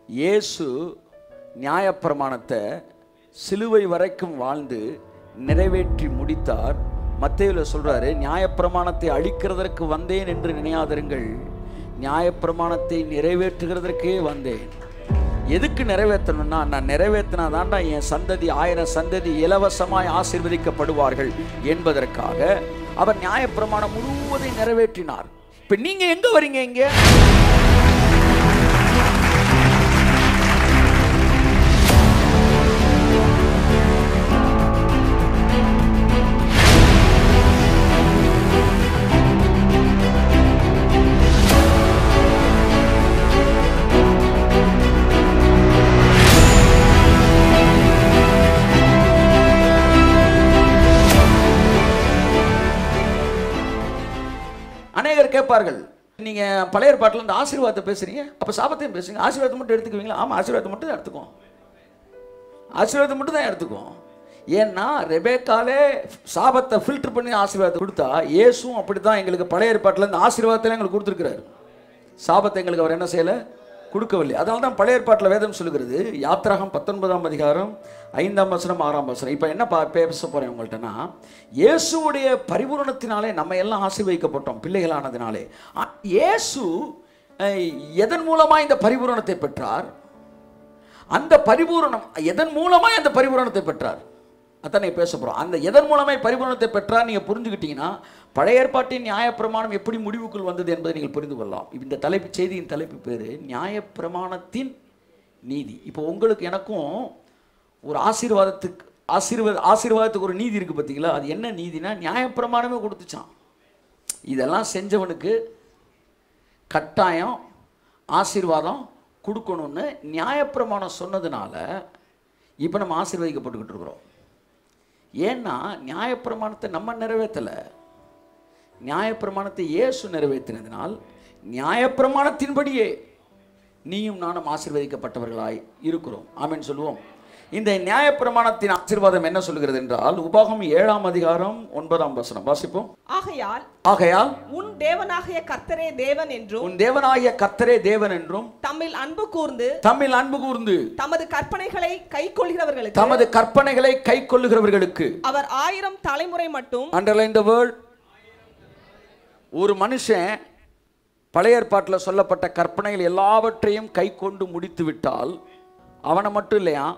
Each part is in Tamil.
இயேசு நியாயப்பிரமாணத்தை சிலுவை வரைக்கும் வாழ்ந்து நிறைவேற்றி முடித்தார் மத்தேயுல சொல்றாரு நியாயப்பிரமாணத்தை அழிக்கிறதற்கு வந்தேன் என்று நினையாதிருங்கள் நியாயப்பிரமாணத்தை நிறைவேற்றுகிறதற்கே வந்தேன் எதுக்கு நிறைவேற்றணும்னா நான் நிறைவேற்றினா தாண்டா என் சந்ததி ஆயிரம் சந்ததி இலவசமாய் ஆசீர்வதிக்கப்படுவார்கள் என்பதற்காக அவர் நியாயப்பிரமாணம் முழுவதையும் நிறைவேற்றினார் இப்ப நீங்க எங்க வரீங்க இங்க அநேகர் கேட்பார்கள் நீங்க பழைய ஏற்பாட்டில் இந்த ஆசீர்வாதத்தை பேசுறீங்க அப்ப சாபத்தையும் பேசுறீங்க ஆசீர்வாதத்தை மட்டும் எடுத்துக்குவீங்களா ஆமா ஆசீர்வாதத்தை மட்டும் தான் எடுத்துக்குவோம் ஆசீர்வாதம் மட்டும் தான் எடுத்துக்குவோம் ஏன்னா ரெபேக்காலே சாபத்தை ஃபில்டர் பண்ணி ஆசீர்வாதத்தை கொடுத்தா இயேசுவும் அப்படி தான் எங்களுக்கு பழைய ஏற்பாட்டில் இந்த ஆசீர்வாதத்தில் எங்களுக்கு கொடுத்துருக்கிறாரு சாபத்தை எங்களுக்கு அவர் என்ன செய்யலை கொடுக்கவில்லை அதனால தான் பழைய ஏற்பாட்டில் வேதம் சொல்லுகிறது யாத்திராகம் பத்தொன்பதாம் அதிகாரம் ஐந்தாம் வசனம் ஆறாம் வசனம் இப்போ என்ன பா பேச போகிறேன் உங்கள்கிட்டனா இயேசுவுடைய பரிபூரணத்தினாலே நம்ம எல்லாம் ஆசீர்வதிக்கப்பட்டோம் பிள்ளைகளானதினாலே ஆ, இயேசு அஹ், எதன் மூலமாக இந்த பரிபூரணத்தை பெற்றார் அந்த பரிபூரணம் எதன் மூலமாய் அந்த பரிபூரணத்தை பெற்றார் அதான் நீங்க பேச போறோம் அந்த எதன் மூலமாய் பரிபூரணத்தை பெற்றார் நீங்க புரிஞ்சுக்கிட்டீங்கன்னா பழைய ஏற்பாட்டின் நியாயப்பிரமாணம் எப்படி முடிவுக்குள் வந்தது என்பதை நீங்கள் புரிந்து கொள்ளலாம் இந்த தலைப்பு செய்தியின் தலைப்பு பேரு நியாயப்பிரமாணத்தின் நீதி இப்போ உங்களுக்கு எனக்கும் ஒரு ஆசீர்வாதத்துக்கு ஆசீர்வாத ஆசீர்வாதத்துக்கு ஒரு நீதி இருக்கு பார்த்தீங்களா அது என்ன நீதினா நியாயப்பிரமாணமே கொடுத்துச்சான் இதெல்லாம் செஞ்சவனுக்கு கட்டாயம் ஆசீர்வாதம் கொடுக்கணும்னு நியாயப்பிரமாணம் சொன்னதுனால இப்போ நம்ம ஆசீர்வதிக்கப்பட்டுக்கிட்டு இருக்கிறோம் ஏன்னா நியாயப்பிரமாணத்தை நம்ம நிறைவேற்றலை நியாயப்பிரமாணத்தை இயேசு நிறைவேற்றினதினால் நியாயப்பிரமாணத்தின்படியே நீயும் நானும் ஆசீர்வதிக்கப்பட்டவர்களாய் இருக்கிறோம் ஆமென் சொல்லுவோம் இந்த நியாயப்பிரமாணத்தின் ஆசீர்வாதம் என்ன சொல்கிறது என்றால் உபாகம் ஏழாம் அதிகாரம் ஒன்பதாம் வசனம் வாசிப்போம் ஆகையால் ஆகையால் உன் தேவனாகிய கர்த்தரே தேவன் என்றும் உன் தேவனாகிய கர்த்தரே தேவன் என்றும் தம்மில் அன்பு கூர்ந்து தம்மில் அன்பு கூர்ந்து தமது கற்பனைகளை கைக்கொள்கிறவர்களுக்கு தமது கற்பனைகளை கை கொள்ளுகிறவர்களுக்கு அவர் ஆயிரம் தலைமுறை மட்டும் அண்டர்லைன் த வேர்ட் ஒரு மனுஷன் பழைய ஏற்பாட்டில் சொல்லப்பட்ட கற்பனைகள் எல்லாவற்றையும் கை கொண்டு முடித்து விட்டால் அவனை மட்டும் இல்லையா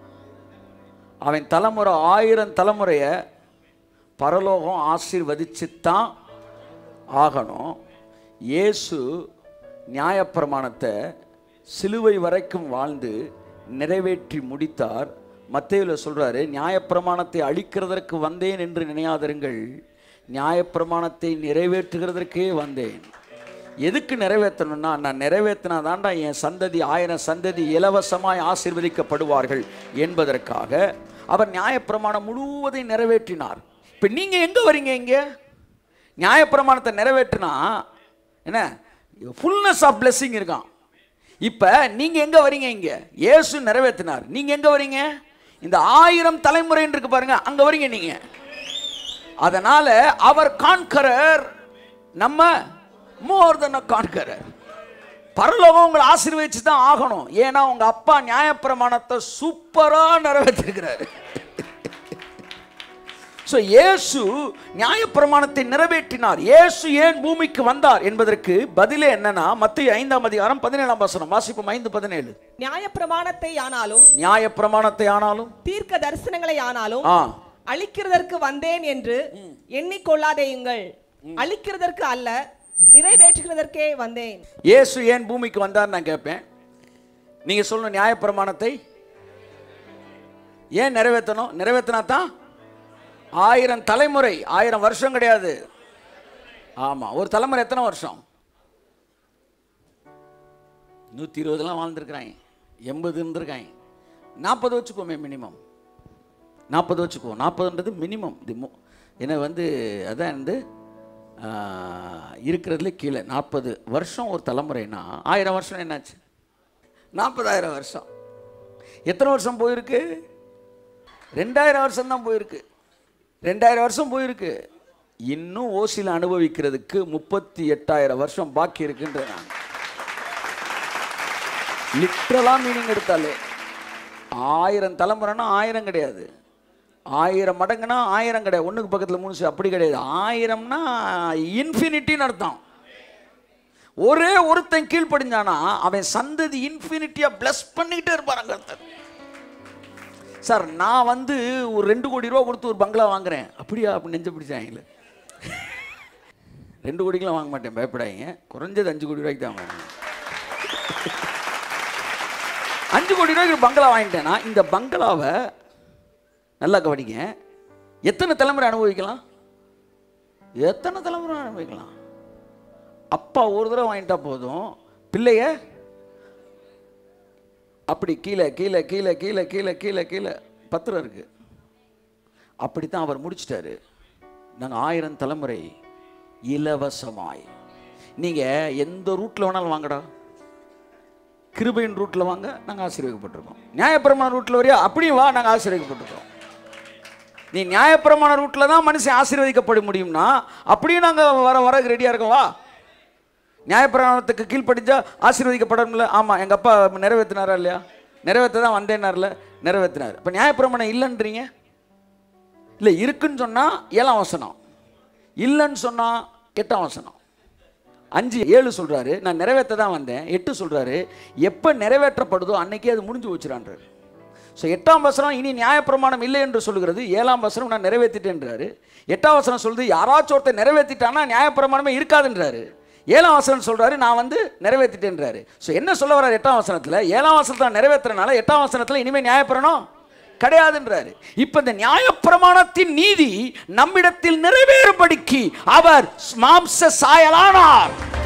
அவன் தலைமுறை ஆயிரம் தலைமுறைய பரலோகம் ஆசீர்வதிச்சுத்தான் ஆகணும் இயேசு நியாயப்பிரமாணத்தை சிலுவை வரைக்கும் வாழ்ந்து நிறைவேற்றி முடித்தார் மத்தேயுல சொல்றாரு நியாயப்பிரமாணத்தை அழிக்கிறதற்கு வந்தேன் என்று நினையாதிருங்கள் நியாயப்பிரமாணத்தை நிறைவேற்றுகிறதற்கே வந்தேன் எதுக்கு நிறைவேற்றணும்னா நான் நிறைவேற்றினா தாண்டா என் சந்ததி ஆயிரம் சந்ததி இலவசமாய் ஆசீர்வதிக்கப்படுவார்கள் என்பதற்காக அவர் நியாயப்பிரமாணம் முழுவதையும் நிறைவேற்றினார் இப்போ நீங்க எங்க வரீங்க இங்க நியாயப்பிரமாணத்தை நிறைவேற்றினா என்ன ஃபுல்னஸ் ஆஃப் blessing இருக்கான் இப்போ நீங்க எங்க வரீங்க இங்க இயேசு நிறைவேற்றினார் நீங்க எங்க வரீங்க இந்த ஆயிரம் தலைமுறைன்னு இருக்கு பாருங்க அங்க வரீங்க நீங்க அதனால அவர் கான்கரர் நம்ம மோர் than a கான்கரர் பரலோகம் உங்களை ஆசீர்வதிச்சு தான் ஆகணும் ஏன்னா உங்க அப்பா நியாயப்பிரமாணத்தை சூப்பரா நிறைவேற்றிருக்கிறாரு ஸோ இயேசு நியாயப்பிரமாணத்தை நிறைவேற்றினார் இயேசு ஏன் பூமிக்கு வந்தார் என்பதற்கு பதிலே என்னன்னா மத்திய ஐந்தாம் அதிகாரம் பதினேழாம் வசனம் வாசிப்போம் ஐந்து பதினேழு நியாயப்பிரமாணத்தை ஆனாலும் நியாயப்பிரமாணத்தை ஆனாலும் தீர்க்க தரிசனங்களை ஆனாலும் ஆ அழிக்கிறதற்கு வந்தேன் என்று எண்ணிக்கொள்ளாதேயுங்கள் அழிக்கிறதற்கு அல்ல நிறைவேற்றுகிறதற்கே வந்தேன் இயேசு ஏன் பூமிக்கு வந்தார் நான் கேட்பேன் நீங்க சொல்லணும் நியாயப்பிரமாணத்தை ஏன் நிறைவேற்றணும் நிறைவேற்றினா தான் ஆயிரம் தலைமுறை ஆயிரம் வருஷம் கிடையாது ஆமா ஒரு தலைமுறை எத்தனை வருஷம் நூற்றி இருபதுலாம் வாழ்ந்துருக்குறாங்க எண்பது இருந்திருக்காங்க நாற்பது வச்சுக்கோமே மினிமம் நாற்பது வச்சுக்குவோம் நாற்பதுன்றது மினிமம் இது மு ஏன்னா வந்து அதான் வந்து ஆஹ், இருக்கிறதுல கீழே நாற்பது வருஷம் ஒரு தலைமுறைனா ஆயிரம் வருஷம் என்னாச்சு நாற்பதாயிரம் வருஷம் எத்தனை வருஷம் போயிருக்கு ரெண்டாயிரம் வருஷம் தான் போயிருக்கு ரெண்டாயிரம் வருஷம் போயிருக்கு இன்னும் ஓசியில் அனுபவிக்கிறதுக்கு முப்பத்தி எட்டாயிரம் வருஷம் பாக்கி இருக்குன்ற நான் லிட்ரலா மீனிங் எடுத்தாலே ஆயிரம் தலைமுறைனா ஆயிரம் கிடையாது ஆயிரம் மடங்குனா ஆயிரம் கிடையாது ஒண்ணுக்கு பக்கத்துல மூணு சே- அப்படி கிடையாது ஆயிரம்னா இன்ஃபினிட்டின்னு அர்த்தம் ஒரே ஒருத்தன் கீழ்ப்படிஞ்சானா அவன் சந்ததி இன்ஃபினிட்டியா பிளஸ் பண்ணிக்கிட்டே இருப்பான் கர்த்தர் சார் நான் வந்து ஒரு ரெண்டு கோடி ரூபா கொடுத்து ஒரு பங்களா வாங்குறேன் அப்படியா அப்படி நெஞ்ச பிடிச்சாங்களே ரெண்டு கோடிக்கெலாம் வாங்க மாட்டேன் பயப்படாதீங்க குறைஞ்சது அஞ்சு கோடி ரூபாய்க்கு தான் வாங்குவேன் அஞ்சு கோடி ரூபாய்க்கு பங்களா வாங்கிட்டேன்னா இந்த பங்களாவை நல்லா கவனிங்க எத்தனை தலைமுறை அனுபவிக்கலாம் எத்தனை தலைமுறை அனுபவிக்கலாம் அப்பா ஒரு தடவை வாங்கிட்டா போதும் பிள்ளைய அப்படி கீழே கீழே கீழே கீழே கீழே கீழே கீழே பத்திரம் இருக்கு அப்படித்தான் அவர் முடிச்சிட்டாரு நாங்கள் ஆயிரம் தலைமுறை இலவசமாய் நீங்கள் எந்த ரூட்டில் வேணாலும் வாங்கடா கிருபையின் ரூட்டில் வாங்க நாங்கள் ஆசீர்வதிக்கப்பட்டிருக்கோம் நியாயப்பிரமாண ரூட்டில் வரையா அப்படியும் வா நாங்கள் ஆசீர்வதிக்கப்பட்டிருக்கோம் நீ நியாயப்பிரமாண ரூட்டில் தான் மனுஷன் ஆசீர்வதிக்கப்பட முடியும்னா அப்படியும் நாங்கள் வர வர ரெடியாக இருக்கோம் வா நியாயப்பிரமாணத்துக்கு கீழ்ப்படிஞ்சா ஆசீர்வதிக்கப்படணும்ல ஆமாம் எங்கள் அப்பா நிறைவேற்றினாரா இல்லையா நிறைவேற்ற தான் வந்தேனார்ல நிறைவேற்றினார் இப்போ நியாயப்பிரமாணம் இல்லைன்றீங்க இல்லை இருக்குன்னு சொன்னால் ஏழாம் வசனம் இல்லைன்னு சொன்னால் எட்டாம் வசனம் அஞ்சு ஏழு சொல்றாரு நான் நிறைவேற்ற தான் வந்தேன் எட்டு சொல்றாரு எப்போ நிறைவேற்றப்படுதோ அன்னைக்கே அது முடிஞ்சு வச்சுறான்றாரு ஸோ எட்டாம் வசனம் இனி நியாயப்பிரமாணம் இல்லை என்று சொல்லுகிறது ஏழாம் வசனம் நான் நிறைவேற்றிட்டேன்றாரு எட்டாம் வசனம் சொல்லுது யாராச்சும் ஒருத்தர் நிறைவேற்றிட்டானா நியாயப்பிரமாணமே இருக்காதுன்றாரு ஏழாம் வசனம் சொல்றாரு நான் வந்து நிறைவேற்றிட்டேன்றாரு ஸோ என்ன சொல்ல வர்றாரு எட்டாம் வசனத்தில் ஏழாம் வசனத்தை நான் நிறைவேற்றுறனால எட்டாம் வசனத்தில் இனிமேல் நியாயப்பிரமாணம் கிடையாதுன்றாரு இப்ப இந்த நியாயப்பிரமாணத்தின் நீதி நம்மிடத்தில் நிறைவேறும்படிக்கு அவர் மாம்ச சாயலானார்